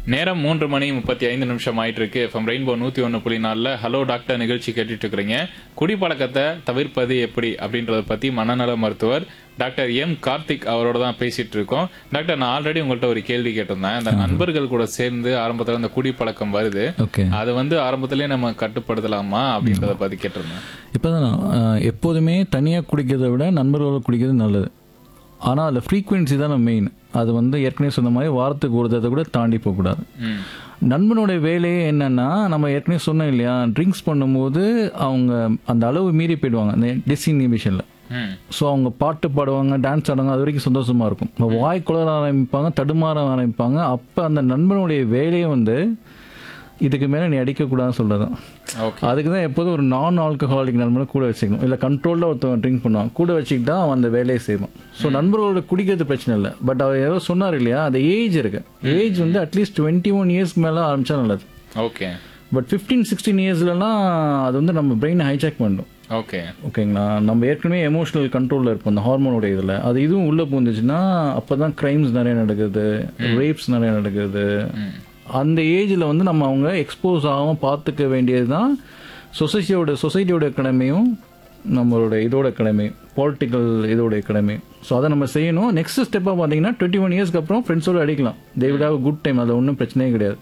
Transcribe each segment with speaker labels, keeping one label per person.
Speaker 1: நேரம் மூன்று மணி முப்பத்தி ஐந்து நிமிஷம் ஆயிட்டு இருக்கு எஃப்எம் ரெயின்போ நூத்தி ஒன்று புள்ளி நாலில் ஹலோ டாக்டர் நிகழ்ச்சி கேட்டுட்டு இருக்கிறீங்க குடிப்பழக்கத்தை தவிர்ப்பது எப்படி அப்படின்றத பத்தி மனநல மருத்துவர் டாக்டர் எம் கார்த்திக் அவரோட தான் பேசிட்டு இருக்கோம் டாக்டர் நான் ஆல்ரெடி உங்கள்கிட்ட ஒரு கேள்வி கேட்டிருந்தேன் அந்த நண்பர்கள் கூட சேர்ந்து ஆரம்பத்துல அந்த குடிப்பழக்கம் வருது
Speaker 2: ஓகே
Speaker 1: அதை வந்து ஆரம்பத்திலே நம்ம கட்டுப்படுத்தலாமா அப்படின்றத பத்தி கேட்டிருந்தேன்
Speaker 2: இப்போ தான் எப்போதுமே தனியாக குடிக்கிறதை விட நண்பர்களோட குடிக்கிறது நல்லது ஆனால் அதில் ஃப்ரீக்குவென்சி தான் மெயின் அது வந்து ஏற்கனவே சொன்ன மாதிரி வாரத்துக்கு ஒரு தடவை கூட தாண்டி போகக்கூடாது
Speaker 1: ம்
Speaker 2: நண்பனுடைய வேலையே என்னன்னா நம்ம ஏற்கனவே சொன்னோம் இல்லையா ட்ரிங்க்ஸ் பண்ணும்போது அவங்க அந்த அளவு மீறி போயிடுவாங்க அந்த டிஸ்இன்ஹிபிஷனில்
Speaker 1: ம்
Speaker 2: ஸோ அவங்க பாட்டு பாடுவாங்க டான்ஸ் ஆடுவாங்க அது வரைக்கும் சந்தோஷமா இருக்கும் இப்போ வாய் குளர ஆரம்பிப்பாங்க தடுமாற ஆரம்பிப்பாங்க அப்போ அந்த நண்பனுடைய வேலையை வந்து இதுக்கு மேலே நீ அடிக்கக்கூடாதுன்னு சொல்கிறது
Speaker 1: ஓகே
Speaker 2: அதுக்கு தான் எப்போதும் ஒரு நான் ஆல்கஹாலிக் நண்பனை கூட வச்சுக்கணும் இல்லை கண்ட்ரோலில் ஒருத்தவங்க ட்ரிங்க் பண்ணுவான் கூட வச்சுக்கிட்டா அவன் அந்த வேலையை செய்வான் ஸோ நண்பர்களோட குடிக்கிறது பிரச்சனை இல்லை பட் அவர் ஏதோ சொன்னார் இல்லையா அந்த ஏஜ் இருக்கு ஏஜ் வந்து அட்லீஸ்ட் டுவெண்ட்டி ஒன் இயர்ஸ்க்கு மேலே ஆரம்பிச்சா நல்லது
Speaker 1: ஓகே
Speaker 2: பட் ஃபிஃப்டீன் சிக்ஸ்டீன் இயர்ஸ்லலாம் அது வந்து நம்ம பிரெயினை ஹைஜாக் பண்ணும்
Speaker 1: ஓகே
Speaker 2: ஓகேங்களா நம்ம ஏற்கனவே எமோஷனல் கண்ட்ரோலில் இருப்போம் அந்த ஹார்மோனோட இதில் அது இதுவும் உள்ளே பூந்துச்சுன்னா அப்போ தான் க்ரைம்ஸ் நிறைய நடக்குது ரேப்ஸ் நிறைய நடக்குது அந்த ஏஜில் வந்து நம்ம அவங்க எக்ஸ்போஸ் ஆகாமல் பார்த்துக்க வேண்டியது தான் சொசைட்டியோட சொசைட்டியோட கடமையும் நம்மளோட இதோட கடமையும் பொலிட்டிக்கல் இதோட கடமையும் ஸோ அதை நம்ம செய்யணும் நெக்ஸ்ட் ஸ்டெப்பாக பார்த்தீங்கன்னா டுவெண்ட்டி ஒன் இயர்ஸ்க்கு அப்புறம் ஃப்ரெண்ட்ஸோட அடிக்கலாம் they will have good time அதில் ஒன்றும் பிரச்சனையே கிடையாது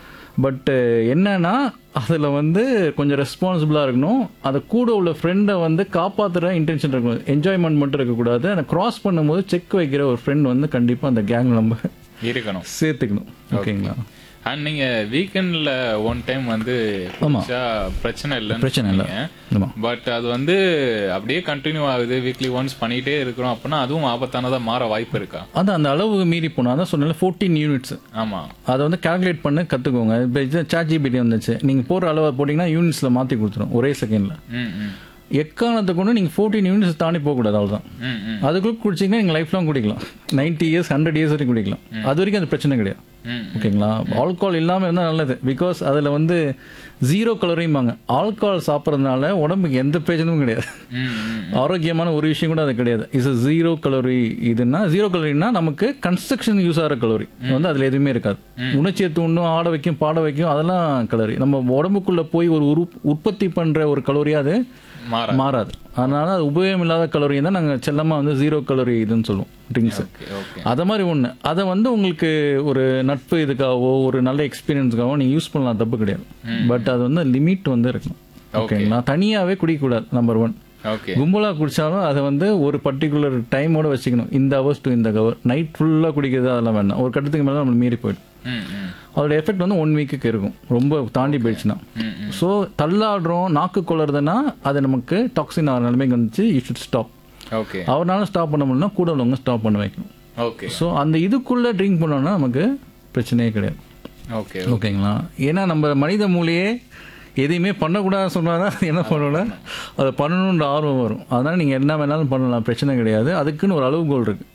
Speaker 2: பட் என்னன்னா அதில் வந்து கொஞ்சம் ரெஸ்பான்சிபிளாக இருக்கணும் அதை கூட உள்ள ஃப்ரெண்டை வந்து காப்பாற்றுற இன்டென்ஷன் இருக்கணும் என்ஜாய்மெண்ட் மட்டும் இருக்கக்கூடாது அதை கிராஸ் பண்ணும்போது செக் வைக்கிற ஒரு ஃப்ரெண்ட் வந்து கண்டிப்பாக அந்த கேங் நம்ம
Speaker 1: இருக்கணும்
Speaker 2: சேர்த்துக்கணும் ஓகேங்களா
Speaker 1: அண்ட் நீங்க வீக்கெண்ட்ல ஒன் டைம் வந்து குடிச்சா பிரச்சனை இல்லைன்னு
Speaker 2: பிரச்சனை இல்லை ஆமாம்
Speaker 1: பட் அது வந்து அப்படியே கண்டினியூ ஆகுது வீக்லி ஒன்ஸ் பண்ணிட்டே இருக்கிறோம் அப்படின்னா அதுவும் ஆபத்தானதா மாற வாய்ப்பு இருக்கா
Speaker 2: அது அந்த அளவு மீறி போனால் அதான் சொன்னால ஃபோர்டீன் யூனிட்ஸ்
Speaker 1: ஆமா
Speaker 2: அதை வந்து கால்குலேட் பண்ண கற்றுக்கோங்க இப்போ இது சாட் ஜிபிடி வந்துச்சு நீங்கள் போடுற அளவை போட்டிங்கன்னா யூனிட்ஸில் மாற்றி கொடுத்துரும் ஒரே செகண்டில்
Speaker 1: ம் ம்
Speaker 2: எக்காரணத்தை கொண்டு நீங்கள் ஃபோர்டீன் யூனிட்ஸ் தாண்டி போகக்கூடாது அவ்வளோதான்
Speaker 1: ம் ம்
Speaker 2: அதுக்குள்ள குடிச்சிங்கன்னா நீங்கள் லைஃப் லாங் குடிக்கலாம் நைன்டி இயர்ஸ் ஹண்ட்ரட் இயர்ஸ் வரைக்கும் குடிக்கலாம் அது வரைக்கும் அது பிரச்சனை கிடையாது
Speaker 1: ம்
Speaker 2: ஓகேங்களா ஆல்கஹால் இல்லாமல் இருந்தால் நல்லது பிகாஸ் அதில் வந்து ஜீரோ கலோரியும்பாங்க ஆல்கஹால் சாப்பிட்றதுனால உடம்புக்கு எந்த பிரச்சனையும் கிடையாது
Speaker 1: ம் ம்
Speaker 2: ஆரோக்கியமான ஒரு விஷயம் கூட அது கிடையாது இஸ் ஜீரோ கலோரி இதுன்னா ஜீரோ கலோரினா நமக்கு கன்ஸ்ட்ரக்ஷன் யூஸ் ஆகிற கலோரி வந்து அதில் எதுவுமே இருக்காது உணர்ச்சியை தூண்டும் ஆட வைக்கும் பாட வைக்கும் அதெல்லாம் கலோரி நம்ம உடம்புக்குள்ள போய் ஒரு உரு உற்பத்தி பண்ணுற ஒரு கலோரியா அது
Speaker 1: மாற
Speaker 2: மாறாது அதனால அது உபயோகம் இல்லாத கலோரி தான் நாங்கள் செல்லமாக வந்து ஜீரோ கலோரி இதுன்னு சொல்லுவோம் ட்ரிங்க்ஸ்
Speaker 1: ஓகே ஓகே
Speaker 2: அதை மாதிரி ஒன்று அதை வந்து உங்களுக்கு ஒரு நட்பு இதுக்காகவோ ஒரு நல்ல எக்ஸ்பீரியன்ஸுக்காகவோ நீங்கள் யூஸ் பண்ணலாம் தப்பு கிடையாது பட் அது வந்து லிமிட் வந்து இருக்கணும் ஓகேங்களா தனியாகவே குடிக்கக்கூடாது நம்பர் ஒன்
Speaker 1: ஓகே
Speaker 2: கும்பலாக குடிச்சாலும் அதை வந்து ஒரு பர்டிகுலர் டைமோட வச்சுக்கணும் இந்த ஹவர்ஸ் டு இந்த ஹவர் நைட் ஃபுல்லாக குடிக்கிறது அதெல்லாம் வேண்டாம் ஒரு கட்டத்துக்கு மேலே நம்ம மீறி போயிடும்
Speaker 1: ம் ம்
Speaker 2: அதோட எஃபெக்ட் வந்து ஒன் வீக்குக்கு இருக்கும் ரொம்ப தாண்டி போயிடுச்சுன்னா
Speaker 1: ம் ம்
Speaker 2: ஸோ தள்ளாடுறோம் நாக்கு கொள்றதுன்னா அது நமக்கு டாக்ஸின் ஆகிற நிலைமைக்கு வந்துச்சு யூ ஷுட் ஸ்டாப்
Speaker 1: ஓகே
Speaker 2: அவரால் ஸ்டாப் பண்ண முடியலனா கூட உள்ளவங்க ஸ்டாப் பண்ண வைக்கணும்
Speaker 1: ஓகே
Speaker 2: ஸோ அந்த இதுக்குள்ளே ட்ரிங்க் பண்ணோம்னா நமக்கு பிரச்சனையே கிடையாது
Speaker 1: ஓகே
Speaker 2: ஓகேங்களா ஏன்னா நம்ம மனித மூலையே எதையுமே பண்ணக்கூடாது சொன்னால் தான் என்ன பண்ணல அதை பண்ணணுன்ற ஆர்வம் வரும் அதனால் நீங்கள் என்ன வேணாலும் பண்ணலாம் பிரச்சனை கிடையாது அதுக்குன்னு ஒரு அளவுகோல் இருக்குது